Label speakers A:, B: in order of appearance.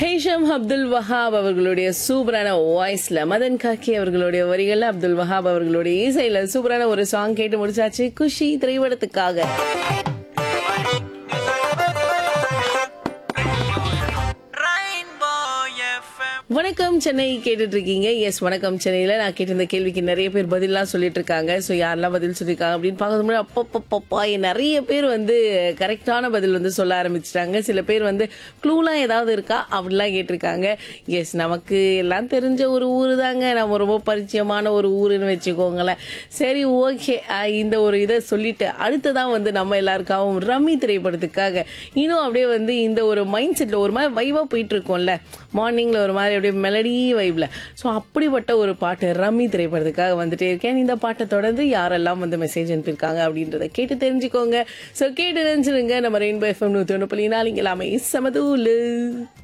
A: ஹேஷம் அப்துல் வஹாப் அவர்களுடைய சூப்பரான வாய்ஸ்ல மதன் காக்கி அவர்களுடைய வரிகள்ல அப்துல் வஹாப் அவர்களுடைய இசையில சூப்பரான ஒரு சாங் கேட்டு முடிச்சாச்சு குஷி திரைப்படத்துக்காக
B: Rainbow FM.
A: வணக்கம் சென்னை கேட்டுட்டு இருக்கீங்க எஸ் வணக்கம் சென்னையில நான் கேட்டிருந்த கேள்விக்கு நிறைய பேர் பதிலாம் சொல்லிட்டு இருக்காங்க ஸோ யாரெல்லாம் பதில் சொல்லியிருக்காங்க அப்படின்னு பார்க்கறது முன்னாடி அப்பப்பப்பா நிறைய பேர் வந்து கரெக்டான பதில் வந்து சொல்ல ஆரம்பிச்சிட்டாங்க சில பேர் வந்து க்ளூலாம் ஏதாவது இருக்கா அப்படிலாம் கேட்டிருக்காங்க எஸ் நமக்கு எல்லாம் தெரிஞ்ச ஒரு ஊர் தாங்க நம்ம ரொம்ப பரிச்சயமான ஒரு ஊருன்னு வச்சுக்கோங்களேன் சரி ஓகே இந்த ஒரு இதை சொல்லிட்டு அடுத்ததான் வந்து நம்ம எல்லாருக்காகவும் ரம்மி திரைப்படத்துக்காக இன்னும் அப்படியே வந்து இந்த ஒரு மைண்ட் செட்ல ஒரு மாதிரி வைவா போயிட்டு இருக்கோம்ல மார்னிங்ல ஒரு மாதிரி அப்படியே மெலடி வைப்ல ஸோ அப்படிப்பட்ட ஒரு பாட்டு ரம்மி திரைப்படத்துக்காக வந்துட்டே இருக்கேன் இந்த பாட்டை தொடர்ந்து யாரெல்லாம் வந்து மெசேஜ் அனுப்பியிருக்காங்க அப்படின்றத கேட்டு தெரிஞ்சுக்கோங்க ஸோ கேட்டு தெரிஞ்சிருங்க நம்ம ரெயின்போ எஃப்எம் நூற்றி ஒன்று புள்ளி நாலு இங்கே எல்லாமே சமதூலு